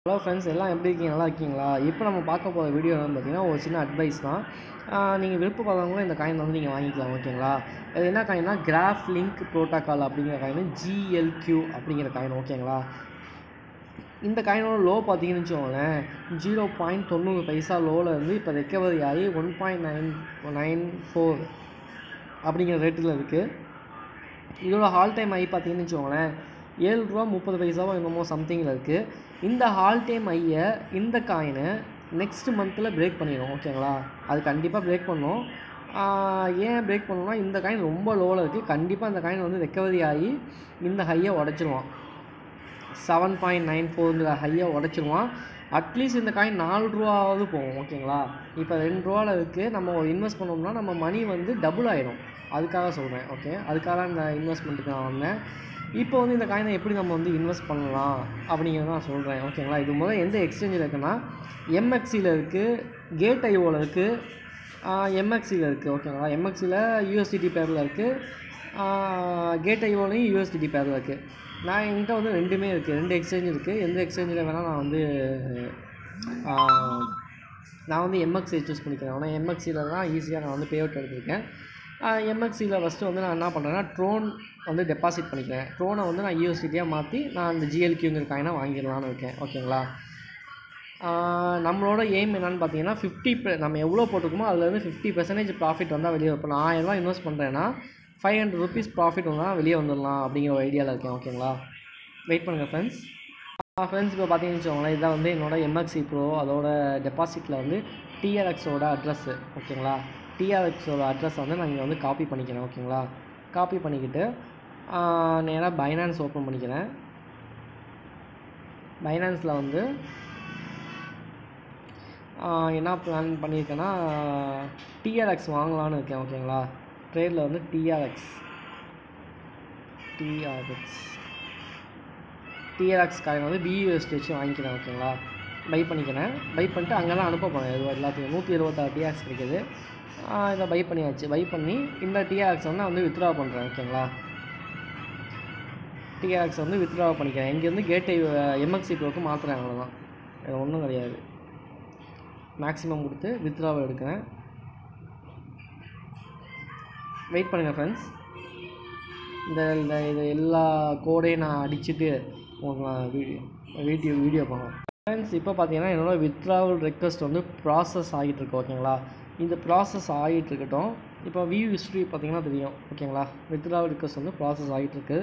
hello friends எல்லாம் எப்படி இருக்கீங்க நல்லா இருக்கீங்களா இப்போ நம்ம பார்க்க போகிற வீடியோ என்னன்னு பார்த்தீங்கன்னா ஒரு சின்ன அட்வைஸ் தான் நீங்கள் விருப்பப்படுறவங்களும் இந்த காயின் வந்து நீங்கள் வாங்கிக்கலாம் ஓகேங்களா இது என்ன காயின்னா கிராஃப் லிங்க் ப்ரோட்டோக்கால் அப்படிங்கிற காயின் ஜிஎல்கியூ அப்படிங்கிற காயின் ஓகேங்களா இந்த காயினோட லோ பார்த்தீங்கன்னு வச்சுக்கோங்களேன் ஜீரோ பாயிண்ட் தொண்ணூறு பைசா லோவில் இருந்து இப்போ ரெக்கவரி ஆகி one point nine nine four அப்படிங்கிற ரேட்டில் இருக்குது இதோட ஹால் டைம் ஐ பார்த்தீங்கன்னு வச்சுக்கோங்களேன் ஏழு ரூபா முப்பது பைசாவோ என்னமோ சம்திங்கில் இருக்குது இந்த ஹால் டைம் ஐயை இந்த காயினை நெக்ஸ்ட் மந்தில் பிரேக் பண்ணிடும் ஓகேங்களா அது கண்டிப்பாக பிரேக் பண்ணும் ஆஹ் ஏன் பிரேக் பண்ணணும்னா இந்த காயின் ரொம்ப லோவில் இருக்குது கண்டிப்பாக இந்த காயின் வந்து ரெக்கவரி ஆகி இந்த ஹையை உடச்சிருவான் செவன் பாயிண்ட் நைன் ஃபோருங்கிற ஹையை உடச்சிருவான் அட்லீஸ்ட் இந்த காயின் நாலு ரூபாவது போகும் ஓகேங்களா இப்போ ரெண்டு ரூபாவில் இருக்குது நம்ம ஒரு இன்வெஸ்ட் பண்ணோம்னா நம்ம மணி வந்து டபுள் ஆகிடும் அதுக்காக சொல்கிறேன் ஓகே அதுக்காக தான் இந்த இன்வெஸ்ட்மெண்ட்டுக்கு நான் வந்தேன் இப்போ வந்து இந்த காயினை எப்படி நம்ம வந்து இன்வெஸ்ட் பண்ணலாம் அப்படிங்கிறத நான் சொல்கிறேன் ஓகேங்களா இது முதல்ல எந்த எக்ஸ்சேஞ்சில் இருக்குன்னா எம்எக்சியில் இருக்குது கேட் ஐஓவில் இருக்குது எம்எக்சியில் இருக்குது ஓகேங்களா எம்எக்சியில் யூஎஸ்டிடி பேரில் இருக்குது கேட் ஐஓலையும் யூஎஸ்டிடி பேரில் இருக்குது நான் என்கிட்ட வந்து ரெண்டுமே இருக்குது ரெண்டு எக்ஸ்சேஞ்ச் இருக்குது எந்த எக்ஸ்சேஞ்சில் வேணால் நான் வந்து ஆஹ், நான் வந்து எம்எக்ஸை சூஸ் பண்ணிக்கிறேன் ஆனால் எம்எக்சியில் தான் ஈஸியாக நான் வந்து பே அவுட் எடுத்திருக்கேன் எம்எக்சியில் ஃபஸ்ட்டு வந்து நான் என்ன பண்ணுறேன்னா ட்ரோன் வந்து டெபாசிட் பண்ணிக்கிறேன் ட்ரோனை வந்து நான் யூஎஸ்டிடியாக மாற்றி நான் அந்த ஜிஎல்கியூங்கிற காயினை வாங்கிடலான்னு இருக்கேன் ஓகேங்களா ஆஹ் நம்மளோட எய்ம் என்னன்னு பார்த்தீங்கன்னா ஃபிஃப்டி நம்ம எவ்வளோ போட்டிருக்கோமோ அதுலேருந்து ஃபிஃப்டி பர்சன்டேஜ் ப்ராஃபிட் வந்தால் வெளியே இப்போ நான் ஆயிரரூவா இன்வெஸ்ட் பண்ணுறேன்னா ஃபைவ் ஹண்ட்ரட் ருபீஸ் ப்ராஃபிட் வந்தால் வெளியே வந்துடலாம் அப்படிங்கிற ஒரு ஐடியாவில் இருக்கேன் ஓகேங்களா வெயிட் பண்ணுங்கள் ஃப்ரெண்ட்ஸ் ஃப்ரெண்ட்ஸ் இப்போ பார்த்தீங்கன்னு வச்சுக்கோங்களேன் இதான் வந்து என்னோட எம்எக்சி ப்ரோ அதோட டெபாசிட்டில் வந்து டிஆர்எக்ஸோட அட்ரஸ்ஸு ஓகேங்களா டிஆர்எக்ஸோட அட்ரஸ் வந்து நான் இங்கே வந்து காப்பி பண்ணிக்கிறேன் ஓகேங்களா காப்பி பண்ணிக்கிட்டு நேராக பைனான்ஸ் ஓப்பன் பண்ணிக்கிறேன் பைனான்ஸில் வந்து ஆஹ் என்ன பிளான் பண்ணியிருக்கேன்னா டிஆர்எக்ஸ் வாங்கலான்னு இருக்கேன் ஓகேங்களா ட்ரேடில் வந்து டிஆர்எக்ஸ் டிஆர்எக்ஸ் டிஆர்எக்ஸ் காயின் வந்து பியூஎஸ்டி வச்சு வாங்கிக்கிறேன் ஓகேங்களா பை பண்ணிக்கிறேன் பை பண்ணிட்டு அங்கே தான் அனுப்ப போகிறேன் இது எல்லாத்தையும் நூற்றி இருபத்தாறு டிஆர்எக்ஸ் கிடைக்குது ஆஹ் இதை பை பண்ணியாச்சு பை பண்ணி இந்த டிஆர்எக்ஸ் வந்து நான் வந்து வித்ட்ரா பண்ணுறேன் ஓகேங்களா டிஆர்எக்ஸ் வந்து வித்ட்ரா பண்ணிக்கிறேன் இங்கேருந்து கேட்டை எம்எக்சி ப்ரோக்கு மாற்றுறேன் அவ்வளோதான் வேறு ஒன்றும் கிடையாது மேக்ஸிமம் கொடுத்து வித்ட்ராவை எடுக்கிறேன் வெயிட் பண்ணுங்கள் ஃப்ரெண்ட்ஸ் இந்த இந்த இது எல்லா கோடையும் நான் அடிச்சுட்டு உங்களுக்கு நான் வீடியோ வீடியோ வீடியோ பண்ணுவேன் ஃப்ரெண்ட்ஸ் இப்போ பார்த்தீங்கன்னா என்னோடய வித்ட்ராவல் ரெக்வஸ்ட் வந்து ப்ராசஸ் ஆகிட்டு இருக்கு ஓகேங்களா இந்த ப்ராசஸ் ஆகிட்டு இருக்கட்டும் இப்போ வியூ ஹிஸ்ட்ரி பார்த்தீங்கன்னா தெரியும் ஓகேங்களா வித்ட்ராவல் ரெக்வஸ்ட் வந்து ப்ராசஸ் ஆகிட்டு இருக்கு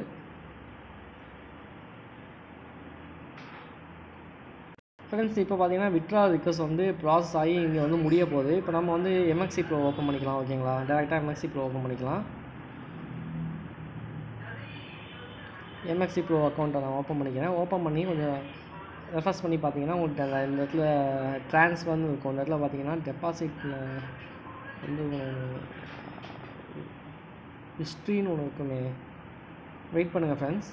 ஃப்ரெண்ட்ஸ் இப்போ பார்த்தீங்கன்னா விட்ரா ரிக்வஸ்ட் வந்து ப்ராசஸ் ஆகி இங்கே வந்து முடிய போகுது இப்போ நம்ம வந்து எம்எக்சி ப்ரோ ஓப்பன் பண்ணிக்கலாம் ஓகேங்களா டேரெக்டாக எம்எக்சி ப்ரோ ஓப்பன் பண்ணிக்கலாம் எம்எக்சி ப்ரோ அக்கௌண்ட்டை நான் ஓப்பன் பண்ணிக்கிறேன் ஓப்பன் பண்ணி கொஞ்சம் ரெஃபர்ஸ் பண்ணி பார்த்தீங்கன்னா உங்களுக்கு அந்த இந்த இடத்துல ட்ரான்ஸ்ஃபர்னு இருக்கும் இந்த இடத்துல பார்த்தீங்கன்னா டெபாசிட்டில் வந்து ஹிஸ்ட்ரின்னு ஒன்று இருக்குமே வெயிட் பண்ணுங்கள் ஃப்ரெண்ட்ஸ்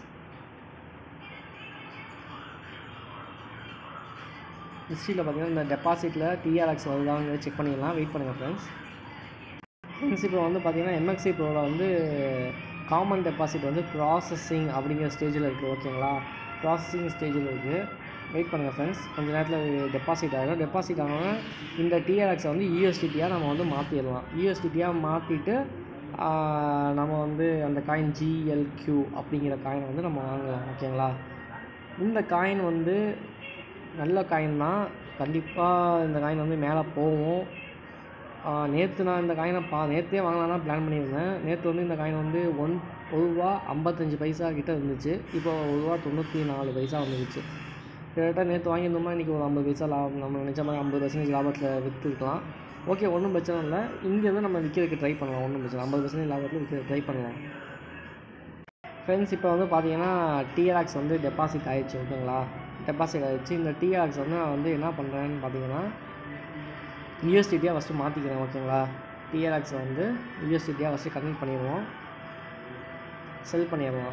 ஹிஸ்ட்ரியில் பார்த்தீங்கன்னா இந்த டெபாசிட்டில் டிஆர்எக்ஸ் வருதான்னு செக் பண்ணிடலாம் வெயிட் பண்ணுங்கள் ஃப்ரெண்ட்ஸ் ஃப்ரெண்ட்ஸ் இப்போ வந்து பார்த்தீங்கன்னா எம்எக்சி ப்ரோவில் வந்து காமன் டெபாசிட் வந்து ப்ராசஸிங் அப்படிங்கிற ஸ்டேஜில் இருக்குது ஓகேங்களா ப்ராசஸிங் ஸ்டேஜில் இருக்குது வெயிட் பண்ணுங்கள் ஃப்ரெண்ட்ஸ் கொஞ்ச நேரத்தில் டெபாசிட் ஆகிடும் டெபாசிட் ஆனோன்னா இந்த டிஆர்எக்ஸை வந்து யூஎஸ்டிடியாக நம்ம வந்து மாற்றிடலாம் யூஎஸ்டிடியாக மாற்றிட்டு நம்ம வந்து அந்த காயின் ஜிஎல்கியூ அப்படிங்கிற காயினை வந்து நம்ம வாங்கலாம் ஓகேங்களா இந்த காயின் வந்து நல்ல காயின் தான் கண்டிப்பாக இந்த காயின் வந்து மேலே போகும் நேற்று நான் இந்த காயினை பா நேற்றே வாங்கலாம் தான் பிளான் பண்ணியிருந்தேன் நேற்று வந்து இந்த காயின் வந்து ஒன் ஒரு ரூபா ஐம்பத்தஞ்சு பைசா கிட்ட இருந்துச்சு இப்போ ஒரு ரூபா தொண்ணூற்றி நாலு பைசா வந்துருச்சு கிட்டத்தட்ட நேற்று வாங்கியிருந்தோம்னா இன்றைக்கி ஒரு ஐம்பது பைசா லாபம் நம்ம நினச்ச மாதிரி ஐம்பது பர்சன்டேஜ் லாபத்தில் விற்றுக்கலாம் ஓகே ஒன்றும் பிரச்சனை இல்லை இங்கேருந்து நம்ம விற்கிறதுக்கு ட்ரை பண்ணலாம் ஒன்றும் பிரச்சனை ஐம்பது பர்சன்டேஜ் லாபத்தில் விற்க ட்ரை பண்ணலாம் ஃப்ரெண்ட்ஸ் இப்போ வந்து பார்த்தீங்கன்னா டிஆர்எக்ஸ் வந்து டெபாசிட் ஆயிடுச்சு ஓகேங்களா டெபாசிட் ஆகிடுச்சு இந்த டிஆர்எக்ஸ் வந்து நான் வந்து என்ன பண்ணுறேன்னு பார்த்தீங்கன்னா யூஎஸ்டிடியாக ஃபஸ்ட்டு மாற்றிக்கிறேன் ஓகேங்களா டிஆர்எக்ஸை வந்து யூஎஸ்டிடியாக ஃபஸ்ட்டு கன்வெர்ட் பண்ணிடுவோம் செல் பண்ணிடலாம்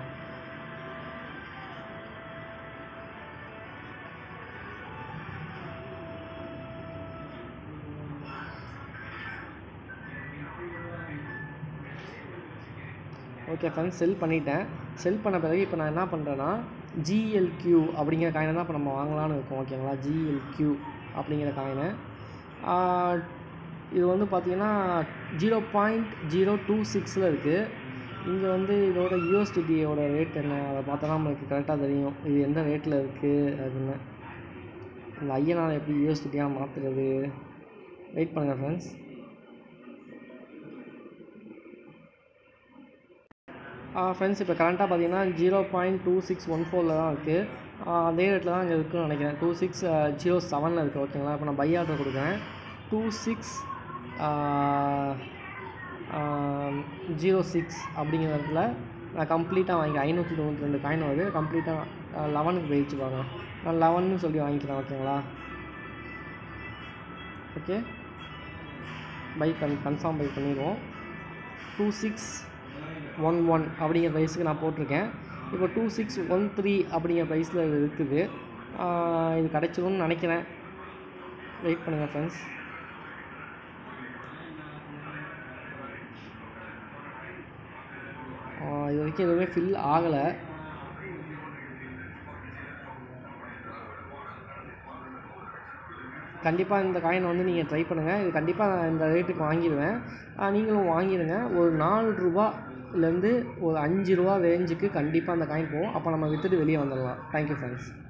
ஓகே ஃப்ரெண்ட்ஸ் செல் பண்ணிட்டேன் செல் பண்ண பிறகு இப்போ நான் என்ன பண்ணுறேன்னா ஜிஎல்கியூ அப்படிங்கிற காயினை தான் இப்போ நம்ம வாங்கலாம்னு இருக்கோம் ஓகேங்களா ஜிஎல்கியூ அப்படிங்கிற காயினை இது வந்து பார்த்திங்கன்னா ஜீரோ பாயிண்ட் ஜீரோ டூ சிக்ஸில் இருக்குது இங்கே வந்து இதோட யூஎஸ்டிடியோட ரேட் என்ன அதை பார்த்தா நம்மளுக்கு கரெக்டாக தெரியும் இது எந்த ரேட்டில் இருக்குது அப்படின்னு இந்த ஐயனால் எப்படி யூஎஸ்டிடியாக மாற்றுறது வெயிட் பண்ணுங்கள் ஃப்ரெண்ட்ஸ் ஃப்ரெண்ட்ஸ் இப்போ கரண்ட்டாக பார்த்தீங்கன்னா zero point two six one ஃபோரில் தான் இருக்குது அதே ரேட்டில் தான் இங்கே இருக்குன்னு நினைக்கிறேன் டூ சிக்ஸ் ஜீரோ செவனில் இருக்குது ஓகேங்களா இப்போ நான் பை ஆர்டர் கொடுக்குறேன் டூ சிக்ஸ் ஜீரோ சிக்ஸ் அப்படிங்கிற இடத்துல நான் கம்ப்ளீட்டாக வாங்கி ஐநூற்றி தொண்ணூற்றி ரெண்டு காயின் வருது கம்ப்ளீட்டாக லெவனுக்கு போயிடுச்சு பாருங்க நான் லெவன்னு சொல்லி வாங்கிக்கிறேன் ஓகேங்களா ஓகே பை கன் கன்ஃபார்ம் பை பண்ணிடுவோம் டூ சிக்ஸ் ஒன் ஒன் அப்படிங்கிற ப்ரைஸுக்கு நான் போட்டிருக்கேன் இப்போ டூ சிக்ஸ் ஒன் த்ரீ அப்படிங்கிற ப்ரைஸில் இது இருக்குது இது கிடைச்சிரும்னு நினைக்கிறேன் வெயிட் பண்ணுங்கள் ஃப்ரெண்ட்ஸ் இது வரைக்கும் எதுவுமே ஃபில் ஆகலை கண்டிப்பாக இந்த காயினை வந்து நீங்கள் ட்ரை பண்ணுங்கள் இது கண்டிப்பாக நான் இந்த ரேட்டுக்கு வாங்கிடுவேன் நீங்களும் வாங்கிடுங்க ஒரு நாலு ரூபாலேருந்து ஒரு அஞ்சு ரூபா ரேஞ்சுக்கு கண்டிப்பாக அந்த காயின் போகும் அப்போ நம்ம விற்றுட்டு வெளியே வந்துடலாம் தேங்க்யூ ஃப்ரெண்ட்ஸ்